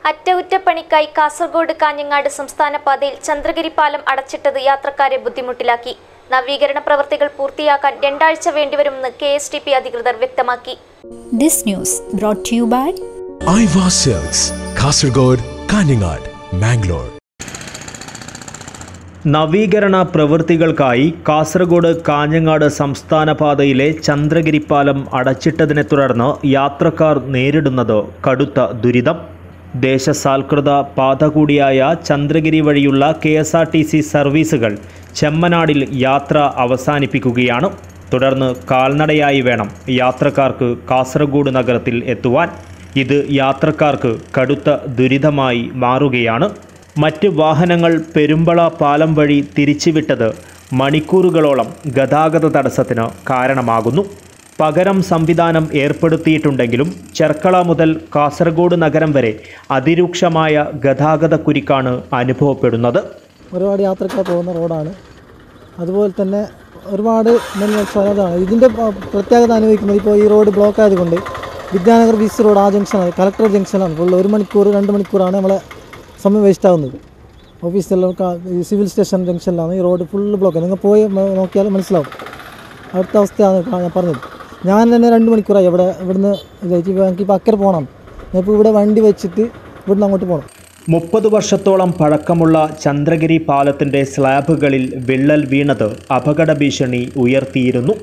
അറ്റകുറ്റപ്പണിക്കായി കാസർഗോഡ് കാഞ്ഞങ്ങാട് സംസ്ഥാന പാതയിൽ ചന്ദ്രഗിരി പാലം അടച്ചിട്ടത് യാത്രക്കാരെ ബുദ്ധിമുട്ടിലാക്കി നവീകരണ പ്രവൃത്തികൾ പൂർത്തിയാക്കാൻ രണ്ടാഴ്ച വേണ്ടിവരുമെന്ന് കെ എസ് ടി പി അധികൃതർ വ്യക്തമാക്കി This news brought to you by ഐവാ സെൽസ് കാസർഗോഡ് കാഞ്ഞങ്ങാട് മാംഗ്ലൂർ നവീകരണ പ്രവൃത്തികൾക്കായി കാസർഗോഡ് കാഞ്ഞങ്ങാട് സംസ്ഥാന പാതയിലെ ചന്ദ്രഗിരി പാലം അടച്ചിട്ടതിനെ തുടർന്ന് യാത്രക്കാർ നേരിടുന്നത് കടുത്ത ദുരിതം ദേശസാൽകൃത പാത കൂടിയായ ചന്ദ്രഗിരി വഴിയുള്ള K S R T C സർവീസുകൾ ചെമ്മനാടിൽ യാത്ര അവസാനിപ്പിക്കുകയാണ് തുടർന്ന് കാൽനടയായി വേണം യാത്രക്കാർക്ക് കാസർഗോഡ് നഗരത്തിൽ എത്തുവാൻ ഇത് യാത്രക്കാർക്ക് കടുത്ത ദുരിതമായി മാറുകയാണ് മറ്റ് വാഹനങ്ങൾ പെരുമ്പള പാലം വഴി തിരിച്ചുവിട്ടത് മണിക്കൂറുകളോളം ഗതാഗത തടസ്സത്തിന് കാരണമാകുന്നു പകരം സംവിധാനം ഏർപ്പെടുത്തിയിട്ടുണ്ടെങ്കിലും ചെർക്കള മുതൽ കാസർഗോഡ് നഗരം വരെ അതിരൂക്ഷമായ ഗതാഗത കുരുക്കാണ് അനുഭവപ്പെടുന്നത് ഒരുപാട് യാത്രക്കാർ പോകുന്ന റോഡാണ് അതുപോലെ തന്നെ ഒരുപാട് സ്ഥലതാണ് ഇതിൻ്റെ പ- പ്രത്യേകത അനുഭവിക്കുന്നത് ഇപ്പോൾ ഈ റോഡ് ബ്ലോക്ക് ആയതുകൊണ്ട് വിദ്യാനഗർ ബി സി റോഡ് ആ ജംഗ്ഷനാണ് കളക്ടർ ജംഗ്ഷനാണ് ഫുൾ ഒരു മണിക്കൂർ രണ്ട് മണിക്കൂറാണ് നമ്മളെ സമയം വേസ്റ്റ് ആവുന്നത് ഓഫീസിലെല്ലാം ക- ഈ സിവിൽ സ്റ്റേഷൻ ജംഗ്ഷനിലാണ് ഈ റോഡ് ഫുൾ ബ്ലോക്ക് നിങ്ങൾ പോയി മ- നോക്കിയാൽ മനസ്സിലാവും അടുത്ത അവസ്ഥയാണ് കാ- ഞാൻ പറഞ്ഞത് ഞാൻ തന്നെ രണ്ട് മണിക്കൂറായി ഇവിടെ ഇവിടുന്ന് ഇതായിട്ട് എനിക്കിപ്പോൾ അക്കരെ പോകണം ഞാനിപ്പോൾ ഇവിടെ വണ്ടി വെച്ചിട്ട് ഇവിടുന്ന് അങ്ങോട്ട് പോകണം മുപ്പത് വർഷത്തോളം പഴക്കമുള്ള ചന്ദ്രഗിരി പാലത്തിൻ്റെ സ്ലാബുകളിൽ വിള്ളൽ വീണത് അപകട ഭീഷണി ഉയർത്തിയിരുന്നു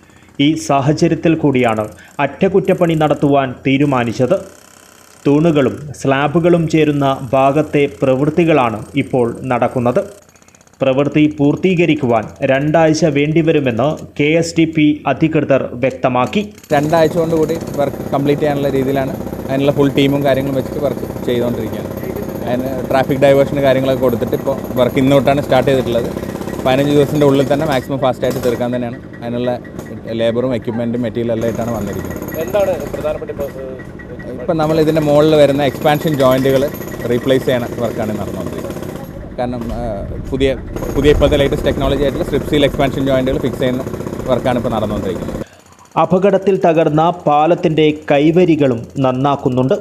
ഈ സാഹചര്യത്തിൽ കൂടിയാണ് അറ്റകുറ്റപ്പണി നടത്തുവാൻ തീരുമാനിച്ചത് തൂണുകളും സ്ലാബുകളും ചേരുന്ന ഭാഗത്തെ പ്രവൃത്തികളാണ് ഇപ്പോൾ നടക്കുന്നത് പ്രവൃത്തി പൂർത്തീകരിക്കുവാൻ രണ്ടാഴ്ച വേണ്ടിവരുമെന്ന് കെ എസ് ടി പി അധികൃതർ വ്യക്തമാക്കി രണ്ടാഴ്ച കൊണ്ട് കൂടി വർക്ക് കംപ്ലീറ്റ് ചെയ്യാനുള്ള രീതിയിലാണ് അതിനുള്ള ഫുൾ ടീമും കാര്യങ്ങളും വെച്ചിട്ട് വർക്ക് ചെയ്തുകൊണ്ടിരിക്കുകയാണ് അതിന് ട്രാഫിക് ഡൈവേർഷന് കാര്യങ്ങളൊക്കെ കൊടുത്തിട്ട് ഇപ്പോൾ വർക്ക് ഇന്ന് തൊട്ടാണ് സ്റ്റാർട്ട് ചെയ്തിട്ടുള്ളത് പതിനഞ്ച് ദിവസത്തിൻ്റെ ഉള്ളിൽ തന്നെ മാക്സിമം ഫാസ്റ്റായിട്ട് തീർക്കാൻ തന്നെയാണ് അതിനുള്ള ലേബറും എക്യുപ്മെൻറ്റും മെറ്റീരിയൽ എല്ലാം ആയിട്ടാണ് വന്നിരിക്കുന്നത് എന്താണ് പ്രധാനപ്പെട്ട ഇപ്പോൾ ഇപ്പം നമ്മൾ ഇതിൻ്റെ മുകളിൽ വരുന്ന എക്സ്പാൻഷൻ ജോയിൻറ്റുകൾ റീപ്ലേസ് ചെയ്യണ വർക്കാണ് നടന്നുകൊണ്ടിരിക്കുന്നത് കാരണം ആ, പുതിയ പുതിയ ഇപ്പോഴത്തെ ലേറ്റസ്റ്റ് ടെക്നോളജി ആയിട്ടുള്ള സ്ട്രിപ്സിൽ എക്സ്പാൻഷൻ ജോയിൻറ്റുകൾ ഫിക്സ് ചെയ്യുന്ന വർക്കാണ് ഇപ്പോൾ നടന്നുകൊണ്ടിരിക്കുന്നത് അപകടത്തിൽ തകർന്ന പാലത്തിൻ്റെ കൈവരികളും നന്നാക്കുന്നുണ്ട്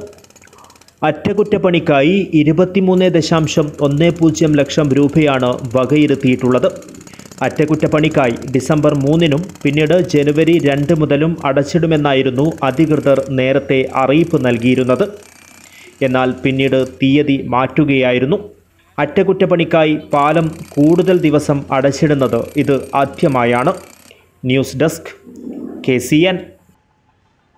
അറ്റകുറ്റപ്പണിക്കായി ഇരുപത്തിമൂന്ന് ദശാംശം ഒന്ന് പൂജ്യം ലക്ഷം രൂപയാണ് വകയിരുത്തിയിട്ടുള്ളത് അറ്റകുറ്റപ്പണിക്കായി ഡിസംബർ മൂന്നിനും പിന്നീട് ജനുവരി രണ്ട് മുതലും അടച്ചിടുമെന്നായിരുന്നു അധികൃതർ നേരത്തെ അറിയിപ്പ് നൽകിയിരുന്നത് എന്നാൽ പിന്നീട് തീയതി മാറ്റുകയായിരുന്നു അറ്റകുറ്റപ്പണിക്കായി പാലം കൂടുതൽ ദിവസം അടച്ചിടുന്നത് ഇത് ആദ്യമായാണ് news desk K C N